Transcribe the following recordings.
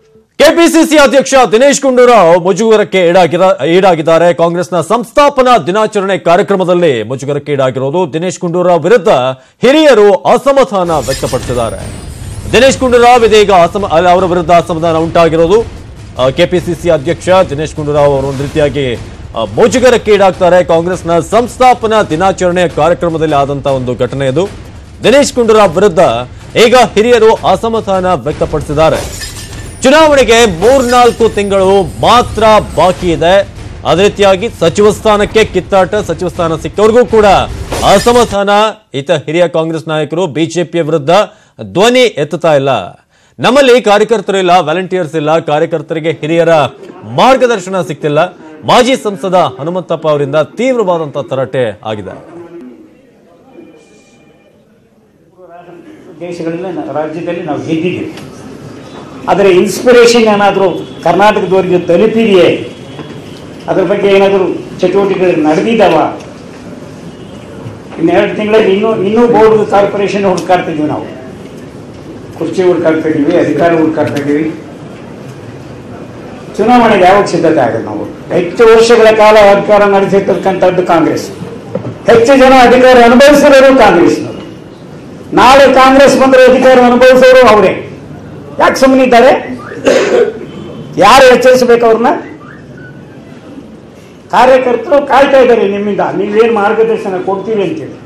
KPCC ಅಧ್ಯಕ್ಷ ದಿನೇಶ್ ಗುಂಡೂರಾವ್ ಮುಜುಗರಕ್ಕೆ ಈಡಾಗಿರ ಈಡಾಗಿದ್ದಾರೆ ಕಾಂಗ್ರೆಸ್ನ ಸಂಸ್ಥಾಪನಾ ದಿನಾಚರಣೆ ಕಾರ್ಯಕ್ರಮದಲ್ಲಿ ಮುಜುಗರಕ್ಕೆ ಈಡಾಗಿರೋದು ದಿನೇಶ್ ಗುಂಡೂರಾವ್ ವಿರುದ್ಧ ಹಿರಿಯರು ಅಸಮಾಧಾನ ವ್ಯಕ್ತಪಡಿಸಿದ್ದಾರೆ ದಿನೇಶ್ ಗುಂಡೂರಾವ್ ಇದೀಗ ಅಸಮ ಅಲ್ಲ, ಅವರ ವಿರುದ್ಧ ಅಸಮಾಧಾನ ಉಂಟಾಗಿರೋದು ಕೆಪಿಸಿಸಿ ಅಧ್ಯಕ್ಷ ದಿನೇಶ್ ಗುಂಡೂರಾವ್ ಅವರು ಒಂದು ರೀತಿಯಾಗಿ ಆ, ಮುಜುಗರಕ್ಕೆ ಈಡಾಗ್ತಾರೆ ಕಾಂಗ್ರೆಸ್ನ ಸಂಸ್ಥಾಪನಾ ದಿನಾಚರಣೆ ಕಾರ್ಯಕ್ರಮದಲ್ಲಿ ಆದಂತಹ ಒಂದು ಘಟನೆ ಇದು ದಿನೇಶ್ ಗುಂಡೂರಾವ್ ವಿರುದ್ಧ ಈಗ ಹಿರಿಯರು ಅಸಮಾಧಾನ ವ್ಯಕ್ತಪಡಿಸಿದ್ದಾರೆ ಚುನಾವಣೆಗೆ ಮೂರ್ನಾಲ್ಕು ತಿಂಗಳು ಮಾತ್ರ ಬಾಕಿ ಇದೆ ಅದೇ ರೀತಿಯಾಗಿ ಸಚಿವ ಸ್ಥಾನಕ್ಕೆ ಕಿತ್ತಾಟ ಸಚಿವ ಸ್ಥಾನ ಸಿಕ್ಕವರಿಗೂ ಕೂಡ ಅಸಮಾಧಾನ ಈತ ಹಿರಿಯ ಕಾಂಗ್ರೆಸ್ ನಾಯಕರು ಬಿಜೆಪಿಯ ವಿರುದ್ಧ ಧ್ವನಿ ಎತ್ತುತ್ತಾ ಇಲ್ಲ ನಮ್ಮಲ್ಲಿ ಕಾರ್ಯಕರ್ತರು ಇಲ್ಲ ವಾಲಂಟಿಯರ್ಸ್ ಇಲ್ಲ ಕಾರ್ಯಕರ್ತರಿಗೆ ಹಿರಿಯರ ಮಾರ್ಗದರ್ಶನ ಸಿಗ್ತಿಲ್ಲ ಮಾಜಿ ಸಂಸದ ಹನುಮಂತಪ್ಪ ಅವರಿಂದ ತೀವ್ರವಾದಂತಹ ತರಾಟೆ ಆಗಿದೆ ದೇಶಗಳಲ್ಲಿ ನ- ರಾಜ್ಯದಲ್ಲಿ ನಾವು ಗೆದ್ದಿದ್ದೀವಿ ಅದರ ಇನ್ಸ್ಪಿರೇಷನ್ ಏನಾದರೂ ಕರ್ನಾಟಕದವರಿಗೆ ತಲುಪಿದೆಯೇ ಅದ್ರ ಬಗ್ಗೆ ಏನಾದರೂ ಚಟುವಟಿಕೆಗಳು ನಡೆದಿದ್ದಾವ ಇನ್ನೆರಡು ತಿಂಗಳಲ್ಲಿ ಇನ್ನೂ ಇನ್ನೂ ಬೋರ್ಡ್ ಕಾರ್ಪೊರೇಷನ್ ಹುಡುಕಾಡ್ತಾ ಇದೀವಿ ನಾವು ಕುರ್ಚಿ ಹುಡುಕಾಡ್ತಾ ಇದೀವಿ ಅಧಿಕಾರ ಹುಡುಕಾಡ್ತಾ ಇದೀವಿ ಚುನಾವಣೆಗೆ ಯಾವಾಗ ಸಿದ್ಧತೆ ಆಗೋದು ನಾವು ಹೆಚ್ಚು ವರ್ಷಗಳ ಕಾಲ ಅಧಿಕಾರ ನಡೆಸಿರ್ತಕ್ಕಂಥದ್ದು ಕಾಂಗ್ರೆಸ್ ಹೆಚ್ಚು ಜನ ಅಧಿಕಾರ ಅನುಭವಿಸಿರೋರು ಕಾಂಗ್ರೆಸ್ನವರು ನಾಳೆ ಕಾಂಗ್ರೆಸ್ ಬಂದರೆ ಅಧಿಕಾರ ಅನುಭವಿಸೋರು ಅವರೇ ಯಾಕೆ ಸುಮ್ಮನಿದ್ದಾರೆ ಯಾರು ಎಚ್ಚರಿಸಬೇಕು ಅವ್ರನ್ನ ಕಾರ್ಯಕರ್ತರು ಕಾಯ್ತಾ ಇದ್ದಾರೆ ನಿಮ್ಮಿಂದ ನೀವೇನು ಮಾರ್ಗದರ್ಶನ ಕೊಡ್ತೀವಿ ಅಂತೇಳಿ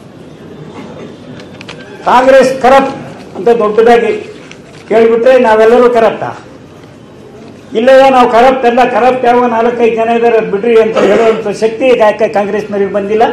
ಕಾಂಗ್ರೆಸ್ ಕರಪ್ಟ್ ಅಂತ ದೊಡ್ಡದಾಗಿ ಕೇಳಿಬಿಟ್ರೆ ನಾವೆಲ್ಲರೂ ಕರಪ್ಟಾ ಇಲ್ಲವೇ ನಾವು ಕರಪ್ಟ್ ಅಲ್ಲ ಕರಪ್ಟ್ ಯಾವ ನಾಲ್ಕೈದು ಜನ ಇದ್ದಾರೆ ಅದ್ ಬಿಡ್ರಿ ಅಂತ ಹೇಳುವಂಥ ಶಕ್ತಿ ಯಾಕೆ ಕಾಂಗ್ರೆಸ್ನವ್ರಿಗೆ ಬಂದಿಲ್ಲ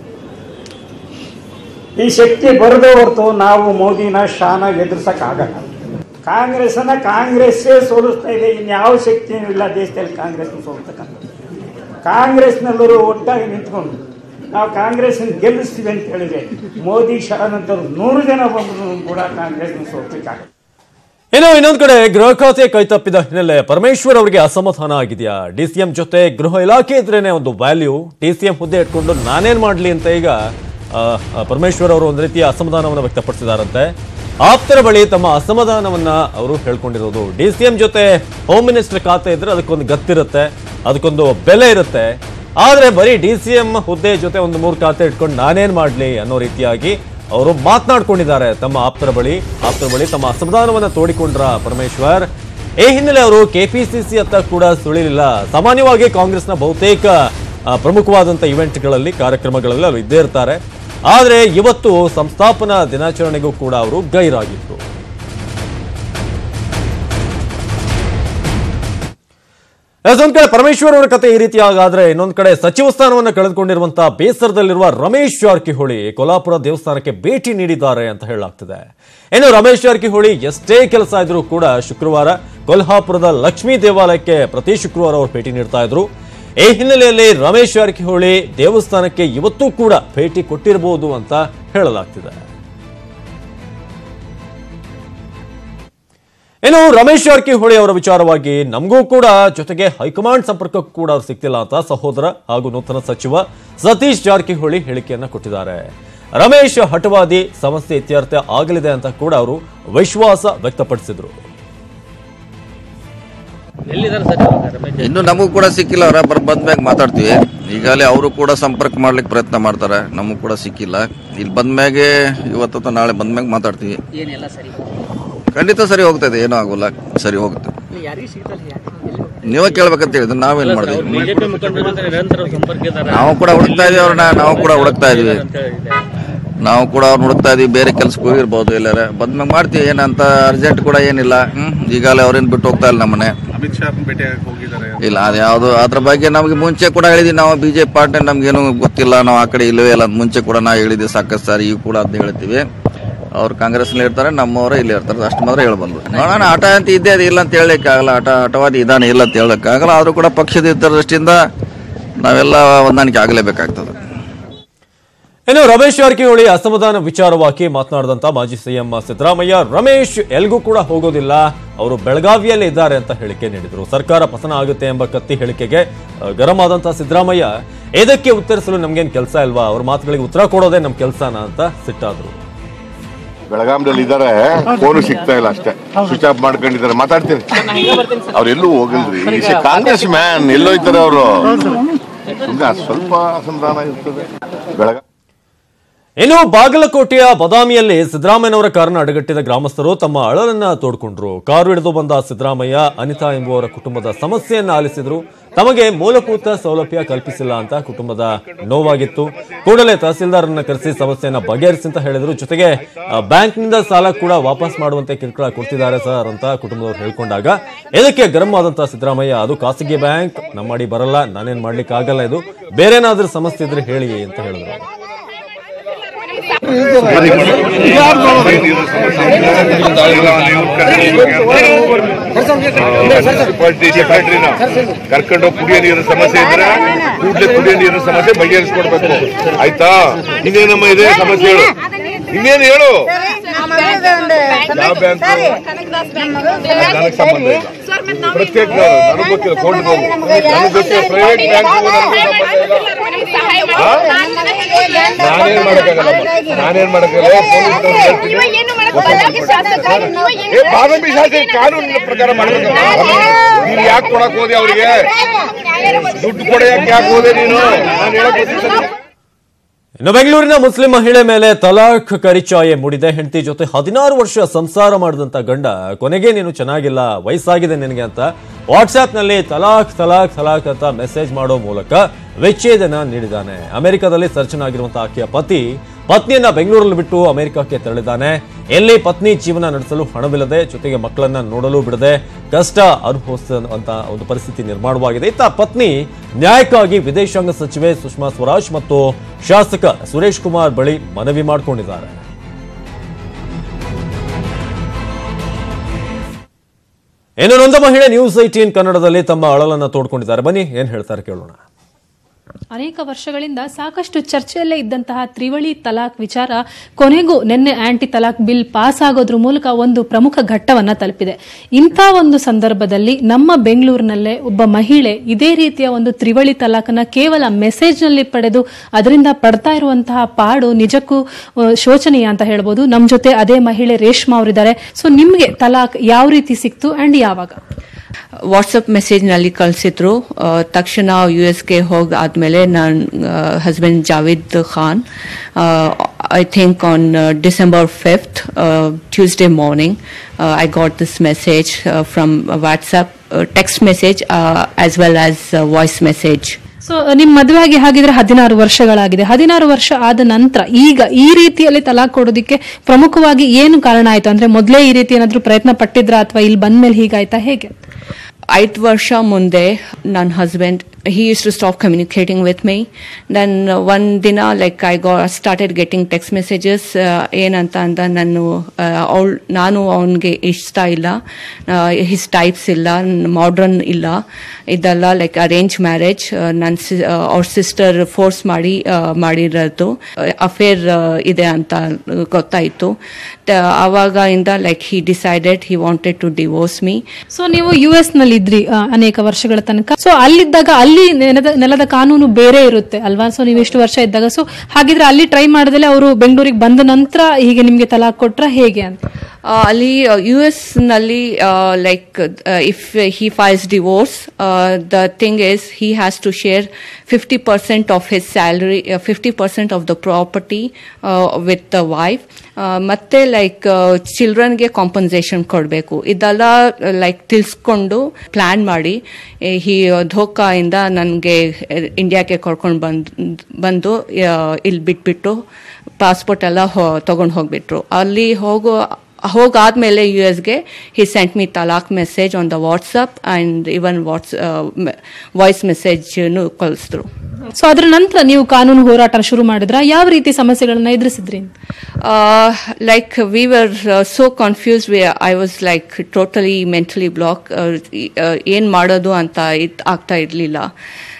ಈ ಶಕ್ತಿ ಬರದೇ ಹೊರತು ನಾವು ಮೋದಿನ ಶಾನ ಎದುರಿಸಕ್ಕಾಗಲ್ಲ ಕಾಂಗ್ರೆಸ್ಸನ್ನ ಕಾಂಗ್ರೆಸ್ಸೇ ಸೋಲಿಸ್ತಾ ಇದೆ ಇನ್ಯಾವ ಶಕ್ತಿಯೂ ಇಲ್ಲ ದೇಶದಲ್ಲಿ ಕಾಂಗ್ರೆಸ್ನ ಸೋಲ್ತಕ್ಕಂಥ ಕಾಂಗ್ರೆಸ್ನೆಲ್ಲರೂ ಒಟ್ಟಾಗಿ ನಿಂತ್ಕೊಂಡು ನಾವು ಕಾಂಗ್ರೆಸ್ ಗೆಲ್ಲಿಸ್ತೀವಿ ಅಂತ ಹೇಳಿದ್ರೆ ಮೋದಿ ಶಾನ್ ಅಂತ ನೂರು ಜನ ಬಂದ್ರು ಕೂಡ ಕಾಂಗ್ರೆಸ್ನ ಸೋಲ್ಸಕ್ಕಾಗಲ್ಲ ಇನ್ನು ಇನ್ನೊಂದು ಕಡೆ ಗೃಹ ಖಾತೆ ಕೈತಪ್ಪಿದ ಹಿನ್ನೆಲೆ ಪರಮೇಶ್ವರ್ ಅವರಿಗೆ ಅಸಮಾಧಾನ ಆಗಿದೆಯಾ ಡಿಸಿಎಂ ಜೊತೆ ಗೃಹ ಇಲಾಖೆ ಇದ್ರೇನೆ ಒಂದು ವ್ಯಾಲ್ಯೂ ಡಿಸಿಎಂ ಹುದ್ದೆ ಇಟ್ಕೊಂಡು ನಾನೇನ್ ಮಾಡ್ಲಿ ಅಂತ ಈಗ ಆ, ಆ, ಪರಮೇಶ್ವರ್ ಅವರು ಒಂದು ರೀತಿಯ ಅಸಮಾಧಾನವನ್ನು ವ್ಯಕ್ತಪಡಿಸಿದಾರಂತೆ ಆಪ್ತರ ಬಳಿ ತಮ್ಮ ಅಸಮಾಧಾನವನ್ನ ಅವರು ಹೇಳ್ಕೊಂಡಿರೋದು ಡಿಸಿಎಂ ಜೊತೆ ಹೋಮ್ ಮಿನಿಸ್ಟರ್ ಖಾತೆ ಇದ್ರೆ ಅದಕ್ಕೊಂದು ಗತ್ತಿರುತ್ತೆ ಅದಕ್ಕೊಂದು ಬೆಲೆ ಇರುತ್ತೆ ಆದ್ರೆ ಬರೀ ಡಿಸಿಎಂ ಹುದ್ದೆ ಜೊತೆ ಒಂದು ಮೂರು ಖಾತೆ ಇಟ್ಕೊಂಡು ನಾನೇನ್ ಮಾಡ್ಲಿ ಅನ್ನೋ ರೀತಿಯಾಗಿ ಅವರು ಮಾತನಾಡ್ಕೊಂಡಿದ್ದಾರೆ ತಮ್ಮ ಆಪ್ತರ ಬಳಿ ಆಪ್ತರ ಬಳಿ ತಮ್ಮ ಅಸಮಾಧಾನವನ್ನ ತೋಡಿಕೊಂಡ್ರ ಪರಮೇಶ್ವರ್ ಈ ಹಿನ್ನೆಲೆ ಅವರು ಕೆಪಿಸಿಸಿ ಅತ್ತ ಕೂಡ ಸುಳಿಲಿಲ್ಲ ಸಾಮಾನ್ಯವಾಗಿ ಕಾಂಗ್ರೆಸ್ನ ಬಹುತೇಕ ಆ, ಪ್ರಮುಖವಾದಂಥ ಇವೆಂಟ್ಗಳಲ್ಲಿ ಕಾರ್ಯಕ್ರಮಗಳಲ್ಲಿ ಅವರು ಇದ್ದೇ ಇರ್ತಾರೆ ಆದರೆ ಇವತ್ತು ಸಂಸ್ಥಾಪನಾ ದಿನಾಚರಣೆಗೂ ಕೂಡ ಅವರು ಗೈರಾಗಿದ್ರು ಒಂದ್ ಕಡೆ ಪರಮೇಶ್ವರ್ ಅವರ ಕತೆ ಈ ರೀತಿ ಆಗಾದ್ರೆ ಇನ್ನೊಂದ್ ಕಡೆ ಸಚಿವ ಸ್ಥಾನವನ್ನು ಕಳೆದುಕೊಂಡಿರುವಂತಹ ಬೇಸರದಲ್ಲಿರುವ ರಮೇಶ್ ಜಾರಕಿಹೊಳಿ ಕೊಲ್ಹಾಪುರ ದೇವಸ್ಥಾನಕ್ಕೆ ಭೇಟಿ ನೀಡಿದ್ದಾರೆ ಅಂತ ಹೇಳಲಾಗ್ತಿದೆ ಇನ್ನು ರಮೇಶ್ ಜಾರಕಿಹೊಳಿ ಎಷ್ಟೇ ಕೆಲಸ ಇದ್ರೂ ಕೂಡ ಶುಕ್ರವಾರ ಕೊಲ್ಹಾಪುರದ ಲಕ್ಷ್ಮೀ ದೇವಾಲಯಕ್ಕೆ ಪ್ರತಿ ಶುಕ್ರವಾರ ಅವರು ಭೇಟಿ ನೀಡ್ತಾ ಇದ್ರು ಈ ಹಿನ್ನೆಲೆಯಲ್ಲಿ ರಮೇಶ್ ಜಾರಕಿಹೊಳಿ ದೇವಸ್ಥಾನಕ್ಕೆ ಇವತ್ತೂ ಕೂಡ ಭೇಟಿ ಕೊಟ್ಟಿರಬಹುದು ಅಂತ ಹೇಳಲಾಗ್ತಿದೆ ಇನ್ನು ರಮೇಶ್ ಜಾರಕಿಹೊಳಿ ಅವರ ವಿಚಾರವಾಗಿ ನಮಗೂ ಕೂಡ ಜೊತೆಗೆ ಹೈಕಮಾಂಡ್ ಸಂಪರ್ಕಕ್ಕೂ ಕೂಡ ಅವ್ರು ಸಿಗ್ತಿಲ್ಲ ಅಂತ ಸಹೋದರ ಹಾಗೂ ನೂತನ ಸಚಿವ ಸತೀಶ್ ಜಾರಕಿಹೊಳಿ ಹೇಳಿಕೆಯನ್ನ ಕೊಟ್ಟಿದ್ದಾರೆ ರಮೇಶ್ ಹಠವಾದಿ ಸಮಸ್ಯೆ ಇತ್ಯರ್ಥ ಆಗಲಿದೆ ಅಂತ ಕೂಡ ಅವರು ವಿಶ್ವಾಸ ವ್ಯಕ್ತಪಡಿಸಿದ್ರು ಎಲ್ಲಿದ್ದಾರೆ ಸರ್ ಇವಾಗ ರಮೇಶ್ ಇನ್ನು ನಮಗೂ ಕೂಡ ಸಿಕ್ಕಿಲ್ಲ ಅವರ ಬರ್ ಬಂದ್ಮ್ಯಾಗ ಮಾತಾಡ್ತೀವಿ ಈಗಾಗಲೇ ಅವರು ಕೂಡ ಸಂಪರ್ಕ ಮಾಡ್ಲಿಕ್ಕೆ ಪ್ರಯತ್ನ ಮಾಡ್ತಾರೆ ನಮಗೂ ಕೂಡ ಸಿಕ್ಕಿಲ್ಲ ಇಲ್ಲಿ ಬಂದ್ಮ್ಯಾಗೆ ಇವತ್ತು ಅಥವಾ ನಾಳೆ ಬಂದ್ಮ್ಯಾಗ ಮಾತಾಡ್ತೀವಿ ಏನೆಲ್ಲ ಸರಿ ಖಂಡಿತ ಸರಿ ಹೋಗ್ತದೆ ಏನೂ ಆಗೋಲ್ಲ ಸರಿ ಹೋಗುತ್ತೆ ಯಾರಿಗೆ ಸಿಗ್ತಲ್ಲ ಯಾಕೆ ನೀವೇ ಕೇಳ್ಬೇಕಂತ ಹೇಳಿದ್ರೆ ನಾವೇನ್ ಮಾಡಿದ್ವಿ ಬಿಜೆಪಿ ಮುಖಂಡರ ಜೊತೆ ನಿರಂತರ ಸಂಪರ್ಕ ಇದ್ದಾರೆ ನಾವು ಕೂಡ ಹುಡುಕ್ತಾ ಇದೀವಿ ಅವ್ರನ್ನ ನಾವು ಕೂಡ ಹುಡುಕ್ತಾ ಇದೀವಿ ಅಂತ ಹೇಳಿದೆ ನಾವು ಕೂಡ ಅವ್ರನ್ನ ಹುಡುಕ್ತಾ ಇದೀವಿ ಬೇರೆ ಕೆಲ್ಸಕ್ಕೆ ಹೋಗಿರ್ಬೋದು ಎಲ್ಲಾರ ಬಂದ್ಮ್ಯಾಗ ಮಾಡ್ತೀವಿ ಏನಂತ ಅರ್ಜೆಂಟ್ ಕೂಡ ಏನಿಲ್ಲ ಹ್ಮ್ ಈಗಾಗಲೇ ಅವ್ರೇನ್ ಬಿಟ್ಟು ಹೋಗ್ತಾ ಇಲ್ಲ ನಮ್ಮನೆ ಅಮಿತ್ ಶಾ ಭೇಟಿಯಾಗಿ ಹೋಗಿದ್ದಾರೆ ಇಲ್ಲ ಅದು ಯಾವುದು ಅದ್ರ ಬಗ್ಗೆ ನಮಗೆ ಮುಂಚೆ ಕೂಡ ಹೇಳಿದ್ವಿ ನಾವು ಬಿಜೆಪಿ ಪಾರ್ಟಿ ನಮ್ಗೇನು ಗೊತ್ತಿಲ್ಲ ನಾವು ಆ ಕಡೆ ಇಲ್ಲವೇ ಇಲ್ಲ ಅಂತ ಮುಂಚೆ ಕೂಡ ನಾವು ಹೇಳಿದ್ವಿ ಸಾಕಷ್ಟು ಸಾರಿ ಈಗ ಕೂಡ ಅದನ್ನ ಹೇಳ್ತೀವಿ ಅವ್ರು ಕಾಂಗ್ರೆಸ್ನಲ್ಲಿ ಇರ್ತಾರೆ ನಮ್ಮವರ ಇಲ್ಲಿ ಇರ್ತಾರೆ ಅಷ್ಟು ಮಾತ್ರ ಹೇಳ್ಬಂದು ನೋಡೋಣ ಹಠ ಅಂತ ಇದ್ದೇ ಅದು ಇಲ್ಲ ಅಂತ ಹೇಳಲಿಕ್ಕಾಗಲ್ಲ ಹಠ ಹಠವಾದಿ ಇದಾನೆ ಇಲ್ಲ ಅಂತ ಹೇಳಕ್ಕಾಗಲ್ಲ ಆದರೂ ಕೂಡ ಪಕ್ಷದ ದೃಷ್ಟಿಯಿಂದ ನಾವೆಲ್ಲ ಹೊಂದಾಣಿಕೆ ಆಗಲೇಬೇಕಾಗ್ತದೆ ಇನ್ನು ರಮೇಶ್ ಜಾರಕಿಹೊಳಿ ಅಸಮಾಧಾನ ವಿಚಾರವಾಗಿ ಮಾತನಾಡಿದಂತ ಮಾಜಿ ಸಿಎಂ ಸಿದ್ದರಾಮಯ್ಯ ರಮೇಶ್ ಎಲ್ಗೂ ಕೂಡ ಹೋಗೋದಿಲ್ಲ ಅವರು ಬೆಳಗಾವಿಯಲ್ಲೇ ಇದ್ದಾರೆ ಅಂತ ಹೇಳಿಕೆ ನೀಡಿದರು ಸರ್ಕಾರ ಪತನ ಆಗುತ್ತೆ ಎಂಬ ಕತ್ತಿ ಹೇಳಿಕೆಗೆ ಅಹ್, ಗರಂ ಆದಂತ ಸಿದ್ದರಾಮಯ್ಯ ಇದಕ್ಕೆ ಉತ್ತರಿಸಲು ನಮ್ಗೇನ್ ಕೆಲಸ ಇಲ್ವಾ ಅವ್ರ ಮಾತುಗಳಿಗೆ ಉತ್ತರ ಕೊಡೋದೇ ನಮ್ ಕೆಲಸನ ಅಂತ ಸಿಟ್ಟಾದ್ರು ಬೆಳಗಾಂದಲ್ಲಿ ಇದ್ದಾರೆ ಫೋನು ಸಿಗ್ತಾ ಇಲ್ಲ ಅಷ್ಟೇ ಸ್ವಿಚ್ ಆಫ್ ಮಾಡ್ಕೊಂಡಿದ್ದಾರೆ ಮಾತಾಡ್ತೀನಿ ಅವ್ರೆಲ್ಲೂ ಹೋಗಲ್ರಿ ಕಾಂಗ್ರೆಸ್ ಮ್ಯಾನ್ ಎಲ್ಲೋಯ್ತಾರೆ ಅವರು ಸುಮ್ಮನೆ ಸ್ವಲ್ಪ ಅಸಮಾಧಾನ ಇರ್ತದೆ ಬೆಳಗ ಇನ್ನು ಬಾಗಲಕೋಟೆಯ ಬದಾಮಿಯಲ್ಲಿ ಸಿದ್ದರಾಮಯ್ಯನವರ ಕಾರನ್ನು ಅಡಗಟ್ಟಿದ ಗ್ರಾಮಸ್ಥರು ತಮ್ಮ ಅಳಲನ್ನ ತೋಡ್ಕೊಂಡ್ರು ಕಾರು ಹಿಡಿದು ಬಂದ ಸಿದ್ದರಾಮಯ್ಯ ಅನಿತಾ ಎಂಬುವರ ಕುಟುಂಬದ ಸಮಸ್ಯೆಯನ್ನ ಆಲಿಸಿದ್ರು ತಮಗೆ ಮೂಲಭೂತ ಸೌಲಭ್ಯ ಕಲ್ಪಿಸಿಲ್ಲ ಅಂತ ಕುಟುಂಬದ ನೋವಾಗಿತ್ತು ಕೂಡಲೇ ತಹಸೀಲ್ದಾರನ್ನ ಕರೆಸಿ ಸಮಸ್ಯೆಯನ್ನ ಬಗೆಹರಿಸಿ ಅಂತ ಹೇಳಿದ್ರು ಜೊತೆಗೆ ಆ, ಬ್ಯಾಂಕ್ನಿಂದ ಸಾಲ ಕೂಡ ವಾಪಸ್ ಮಾಡುವಂತೆ ಕಿರುಕುಳ ಕೊಡ್ತಿದ್ದಾರೆ ಸರ್ ಅಂತ ಕುಟುಂಬದವರು ಹೇಳ್ಕೊಂಡಾಗ ಇದಕ್ಕೆ ಗರಂ ಆದಂತ ಸಿದ್ದರಾಮಯ್ಯ ಅದು ಖಾಸಗಿ ಬ್ಯಾಂಕ್ ನಮ್ಮಡಿ ಬರಲ್ಲ ನಾನೇನ್ ಮಾಡ್ಲಿಕ್ಕೆ ಆಗಲ್ಲ ಇದು ಬೇರೆನಾದ್ರೂ ಸಮಸ್ಯೆ ಇದ್ರೆ ಹೇಳಿ ಅಂತ ಹೇಳಿದ್ರು ಮುನ್ಸಿಪಾಲಿಟಿ ಸೆಕ್ರೆಟರಿನ ಕರ್ಕೊಂಡು ಕುಡಿಯೋ ನೀರಿನ ಸಮಸ್ಯೆ ಇದ್ರೆ ಕೂಡಲೇ ಕುಡಿಯೋ ನೀರಿನ ಸಮಸ್ಯೆ ಬಗೆಹರಿಸ್ಕೊಡ್ಬೇಕು ಆಯ್ತಾ ಇನ್ನೇನಮ್ಮ ಇದೆ ಸಮಸ್ಯೆ ಹೇಳು ಇನ್ನೇನು ಹೇಳು ಯಾವ ಬ್ಯಾಂಕ್ ನನಗೆ ಸಂಬಂಧ ಇಲ್ಲ ಪ್ರತ್ಯೇಕ ನನಗೆ ಗೊತ್ತಿಲ್ಲ ಕೋರ್ಟ್ ಹೋಗು ನನಗೆ ಗೊತ್ತಿಲ್ಲ ಪ್ರೈವೇಟ್ ಬ್ಯಾಂಕ್ ನಾನೇನ್ ಮಾಡಕ್ಕಾಗಲ್ಲ ನಾನೇನ್ ಮಾಡಕ್ಕಾಗಲ್ಲ ಏ ಬಾದಾಮಿ ಶಾಸಕ ಕಾನೂನಿನ ಪ್ರಕಾರ ಮಾಡ್ಬೇಕು ನೀನ್ ಯಾಕೆ ಕೊಡಕ್ ಹೋದೆ ಅವ್ರಿಗೆ ದುಡ್ಡು ಕೊಡಕ್ಕೆ ಯಾಕೆ ಹೋದೆ ನೀನು ನಾನು ಹೇಳಕ್ ಗೊತ್ತಿಲ್ಲ ಇನ್ನು ಬೆಂಗಳೂರಿನ ಮುಸ್ಲಿಂ ಮಹಿಳೆ ಮೇಲೆ ತಲಾಖ್ ಕರಿಚಾಯೆ ಮೂಡಿದೆ ಹೆಂಡತಿ ಜೊತೆ ಹದಿನಾರು ವರ್ಷ ಸಂಸಾರ ಮಾಡಿದಂತ ಗಂಡ ಕೊನೆಗೆ ನೀನು ಚೆನ್ನಾಗಿಲ್ಲ ವಯಸ್ಸಾಗಿದೆ ನಿನಗೆ ಅಂತ ವಾಟ್ಸ್ಆಪ್ ನಲ್ಲಿ ತಲಾಖ್ ತಲಾಖ್ ತಲಾಖ್ ಅಂತ ಮೆಸೇಜ್ ಮಾಡೋ ಮೂಲಕ ವಿಚ್ಛೇದನ ನೀಡಿದ್ದಾನೆ ಅಮೆರಿಕದಲ್ಲಿ ಸರ್ಜನಾಗಿರುವಂತಹ ಆಕೆಯ ಪತಿ ಪತ್ನಿಯನ್ನ ಬೆಂಗಳೂರಲ್ಲಿ ಬಿಟ್ಟು ಅಮೆರಿಕಕ್ಕೆ ತೆರಳಿದ್ದಾನೆ ಎಲ್ಲಿ ಪತ್ನಿ ಜೀವನ ನಡೆಸಲು ಹಣವಿಲ್ಲದೆ ಜೊತೆಗೆ ಮಕ್ಕಳನ್ನ ನೋಡಲು ಬಿಡದೆ ಕಷ್ಟ ಅನುಭವಿಸುವಂತ ಒಂದು ಪರಿಸ್ಥಿತಿ ನಿರ್ಮಾಣವಾಗಿದೆ ಇತ್ತ ಪತ್ನಿ ನ್ಯಾಯಕ್ಕಾಗಿ ವಿದೇಶಾಂಗ ಸಚಿವೆ ಸುಷ್ಮಾ ಸ್ವರಾಜ್ ಮತ್ತು ಶಾಸಕ ಸುರೇಶ್ ಕುಮಾರ್ ಬಳಿ ಮನವಿ ಮಾಡಿಕೊಂಡಿದ್ದಾರೆ ಇನ್ನು ನೊಂದ ಮಹಿಳೆ ನ್ಯೂಸ್ ಐಟೀನ್ ಕನ್ನಡದಲ್ಲಿ ತಮ್ಮ ಅಳಲನ್ನ ತೋಡ್ಕೊಂಡಿದ್ದಾರೆ ಬನ್ನಿ ಏನ್ ಹೇಳ್ತಾರೆ ಕೇಳೋಣ ಅನೇಕ ವರ್ಷಗಳಿಂದ ಸಾಕಷ್ಟು ಚರ್ಚೆಯಲ್ಲೇ ಇದ್ದಂತಹ ತ್ರಿವಳಿ ತಲಾಕ್ ವಿಚಾರ ಕೊನೆಗೂ ನಿನ್ನೆ ಆಂಟಿ ತಲಾಕ್ ಬಿಲ್ ಪಾಸ್ ಆಗೋದ್ರ ಮೂಲಕ ಒಂದು ಪ್ರಮುಖ ಘಟ್ಟವನ್ನ ತಲುಪಿದೆ ಇಂಥ ಒಂದು ಸಂದರ್ಭದಲ್ಲಿ ನಮ್ಮ ಬೆಂಗಳೂರಿನಲ್ಲೇ ಒಬ್ಬ ಮಹಿಳೆ ಇದೇ ರೀತಿಯ ಒಂದು ತ್ರಿವಳಿ ತಲಾಕನ್ನ ಕೇವಲ ಮೆಸೇಜ್ನಲ್ಲಿ ಪಡೆದು ಅದರಿಂದ ಪಡ್ತಾ ಇರುವಂತಹ ಪಾಡು ನಿಜಕ್ಕೂ ಆ, ಶೋಚನೀಯ ಅಂತ ಹೇಳ್ಬೋದು ನಮ್ಮ ಜೊತೆ ಅದೇ ಮಹಿಳೆ ರೇಷ್ಮಾ ಅವರಿದ್ದಾರೆ ಸೊ ನಿಮ್ಗೆ ತಲಾಕ್ ಯಾವ ರೀತಿ ಸಿಕ್ತು ಅಂಡ್ ಯಾವಾಗ ವಾಟ್ಸಪ್ ಮೆಸೇಜ್ನಲ್ಲಿ ಕಳಿಸಿದ್ರು ತಕ್ಷಣ ಯು ಎಸ್ಗೆ ಹೋಗಿ ಆದಮೇಲೆ ನನ್ನ husband Javed Khan I think on December fifth Tuesday morning I got this message from WhatsApp text message as well as voice message so ನಿಮ್ ಮದುವೆ ಆಗಿ ಹಾಗಿದ್ರೆ ಹದಿನಾರು ವರ್ಷಗಳಾಗಿದೆ ಹದಿನಾರು ವರ್ಷ ಆದ ನಂತರ ಈಗ ಈ ರೀತಿಯಲ್ಲಿ ತಲಾಕ್ ಕೊಡೋದಕ್ಕೆ ಪ್ರಮುಖವಾಗಿ ಏನು ಕಾರಣ ಆಯ್ತು ಅಂದ್ರೆ ಮೊದಲೇ ಈ ರೀತಿ ಏನಾದ್ರೂ ಪ್ರಯತ್ನ ಪಟ್ಟಿದ್ರ ಅಥವಾ ಇಲ್ಲಿ ಬಂದ್ಮೇಲೆ ಹೀಗಾಯ್ತಾ ಹೇಗೆ ಐದು ವರ್ಷ ಮುಂದೆ ನನ್ನ husband he used to stop communicating with me. Then uh, one ದಿನ ಲೈಕ್ ಐ ಗಾ ಸ್ಟಾರ್ಟೆಡ್ ಗೆಟಿಂಗ್ ಟೆಕ್ಸ್ಟ್ ಮೆಸೇಜಸ್ ಏನಂತ ಅಂದ ನಾನು ಅವಳು ನಾನು ಅವನಿಗೆ ಇಷ್ಟ ಇಲ್ಲ ಹಿಸ್ ಟೈಪ್ಸ್ ಇಲ್ಲ ಮಾಡ್ರನ್ ಇಲ್ಲ ಇದೆಲ್ಲ ಲೈಕ್ ಅರೇಂಜ್ ಮ್ಯಾರೇಜ್ ನನ್ನ ಅವ್ರ ಸಿಸ್ಟರ್ ಫೋರ್ಸ್ ಮಾಡಿ ಆ, ಮಾಡಿರೋದು ಅಫೇರ್ ಇದೆ ಅಂತ ಗೊತ್ತಾಯಿತು ಆವಾಗ ಇಂದ like he decided he wanted to divorce me so ನೀವು ಯು ಎಸ್ ನಲ್ಲಿ ಇದ್ರಿ ಆ, ಅನೇಕ ವರ್ಷಗಳ ತನಕ ಸೊ ಅಲ್ಲಿದ್ದಾಗ ಅಲ್ಲಿ ನೆಲದ ನೆಲದ ಕಾನೂನು ಬೇರೆ ಇರುತ್ತೆ ಅಲ್ವಾ ಸೊ ನೀವು ಇಷ್ಟು ವರ್ಷ ಇದ್ದಾಗ ಸೊ ಹಾಗಿದ್ರೆ ಅಲ್ಲಿ ಟ್ರೈ ಮಾಡದಲ್ಲೇ ಅವರು ಬೆಂಗಳೂರಿಗೆ ಬಂದ ನಂತರ ಹೀಗೆ ನಿಮ್ಗೆ ತಲಾಕ್ ಕೊಟ್ರ ಹೇಗೆ ಅಂತ Uh, ಅಲ್ಲಿ ಯು ಎಸ್ ನಲ್ಲಿ like if he files divorce the thing is he has to share fifty percent of his salary fifty percent of the property with the wife ಮತ್ತೆ ಲೈಕ್ ಚಿಲ್ಡ್ರನ್ಗೆ ಕಾಂಪನ್ಸೇಷನ್ ಕೊಡಬೇಕು ಇದೆಲ್ಲ ಲೈಕ್ ತಿಳಿಸ್ಕೊಂಡು ಪ್ಲಾನ್ ಮಾಡಿ ಹಿ ಧೋಕಾಯಿಂದ ನನಗೆ ಇಂಡಿಯಾಕ್ಕೆ ಕರ್ಕೊಂಡು ಬಂದು ಬಂದು ಇಲ್ಲಿ ಬಿಟ್ಬಿಟ್ಟು ಪಾಸ್ಪೋರ್ಟ್ ಎಲ್ಲ ತಗೊಂಡು ಹೋಗ್ಬಿಟ್ರು ಅಲ್ಲಿ ಹೋಗೋ ಹೋಗಾದ್ಮೇಲೆ ಯು ಎಸ್ಗೆ he sent me talaq message on the WhatsApp and even what's voice ಮೆಸೇಜ್ನು ಕಳಿಸಿದ್ರು ಸೊ ಅದ್ರ ನಂತರ ನೀವು ಕಾನೂನು ಹೋರಾಟ ಶುರು ಮಾಡಿದ್ರ ಯಾವ ರೀತಿ ಸಮಸ್ಯೆಗಳನ್ನ ಎದುರಿಸಿದ್ರಿ like we were so confuse I was like totally mentally block ಏನು ಮಾಡೋದು ಅಂತ ಇದ್ ಆಗ್ತಾ ಇರಲಿಲ್ಲ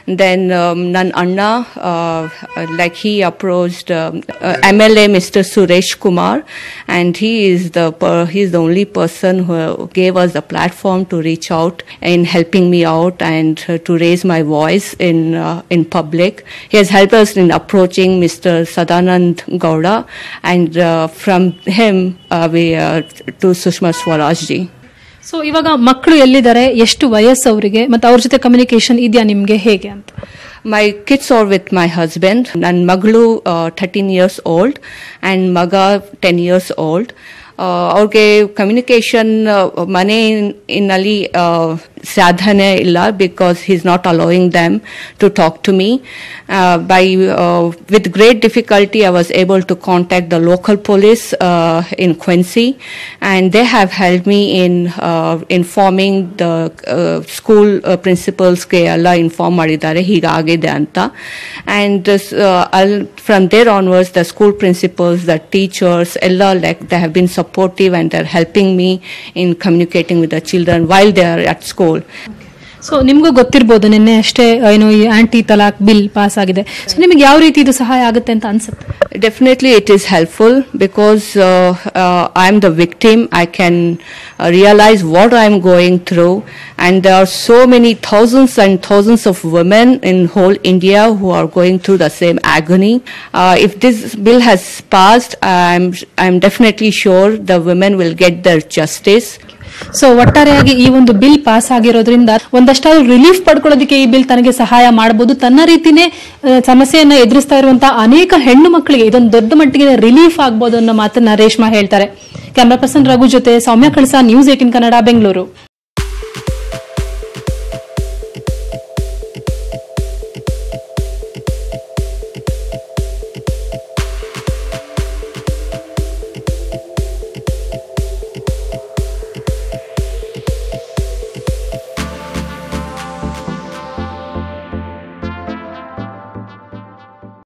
Then um, Nan Anna, uh, like he approached um, uh, MLA Mr. Suresh Kumar, and he is the per- he is the only person who gave us a platform to reach out in helping me out and uh, to raise my voice in uh, in public. He has helped us in approaching Mr. Sadanand Gowda, and uh, from him uh, we uh, to Sushma Swaraj ji. So ಇವಾಗ ಮಕ್ಕಳು ಎಲ್ಲಿದ್ದಾರೆ ಎಷ್ಟು ವಯಸ್ಸು ಅವರಿಗೆ ಮತ್ತೆ ಅವ್ರ ಜೊತೆ communication ಇದೆಯಾ ನಿಮ್ಗೆ ಹೇಗೆ ಅಂತ My kids are with my husband. Nan Maglu, uh, 13 years old, and Maga, 10 years old. ಅವ್ರಿಗೆ ಕಮ್ಯುನಿಕೇಶನ್ ಮನೆ ಇನ್ನಲ್ಲಿ ಸಾಧನೆ ಇಲ್ಲ because he is not allowing them to talk to me by with great difficulty I was able to contact the local police in Quincy and they have helped me in uh, informing the uh, school uh, principalsಗೆ ಎಲ್ಲ inform ಮಾಡಿದ್ದಾರೆ ಹೀಗಾಗಿದೆ ಅಂತ and from there onwards the school principals the teachers ಎಲ್ಲ like they have been supportive and they're helping me in communicating with the children while they are at school so ನಿಮ್ಗೂ ಗೊತ್ತಿರ್ಬೋದು ನಿನ್ನೆ ಅಷ್ಟೇ ಏನು ಈ ಆಂಟಿ ತಲಾಕ್ ಬಿಲ್ ಪಾಸ್ ಆಗಿದೆ so ನಿಮಗೆ ಯಾವ ರೀತಿ ಇದು ಸಹಾಯ ಆಗುತ್ತೆ ಅಂತ ಅನ್ಸುತ್ತೆ Definitely, it is helpful because uh, uh, I am the victim. I can uh, realize what I am going through, and there are so many thousands and thousands of women in whole India who are going through the same agony. Uh, if this bill has passed, I'm I'm definitely sure the women will get their justice. So ಒಟ್ಟಾರೆಯಾಗಿ ಈ ಒಂದು bill pass ಆಗಿರೋದ್ರಿಂದ ಒಂದಷ್ಟಾದ್ರೂ relief ಪಡ್ಕೊಳ್ಳೋದಕ್ಕೆ ಈ bill ತನಗೆ ಸಹಾಯ ಮಾಡಬಹುದು ತನ್ನ ರೀತಿನೇ ಆ, ಸಮಸ್ಯೆಯನ್ನ ಎದುರಿಸ್ತಾ ಇರುವಂತಹ ಅನೇಕ ಹೆಣ್ಣು ಮಕ್ಕಳಿಗೆ ಇದೊಂದು ದೊಡ್ಡ ಮಟ್ಟಿಗೆ ರಿಲೀಫ್ ಆಗ್ಬೋದು ಅನ್ನೋ ಮಾತನ್ನ ರೇಷ್ಮಾ ಹೇಳ್ತಾರೆ ಕ್ಯಾಮ್ರಾ ಪರ್ಸನ್ ರಘು ಜೊತೆ ಸೌಮ್ಯ ಕಳಸ ನ್ಯೂಸ್ ಏಟಿನ್ ಕನ್ನಡ ಬೆಂಗಳೂರು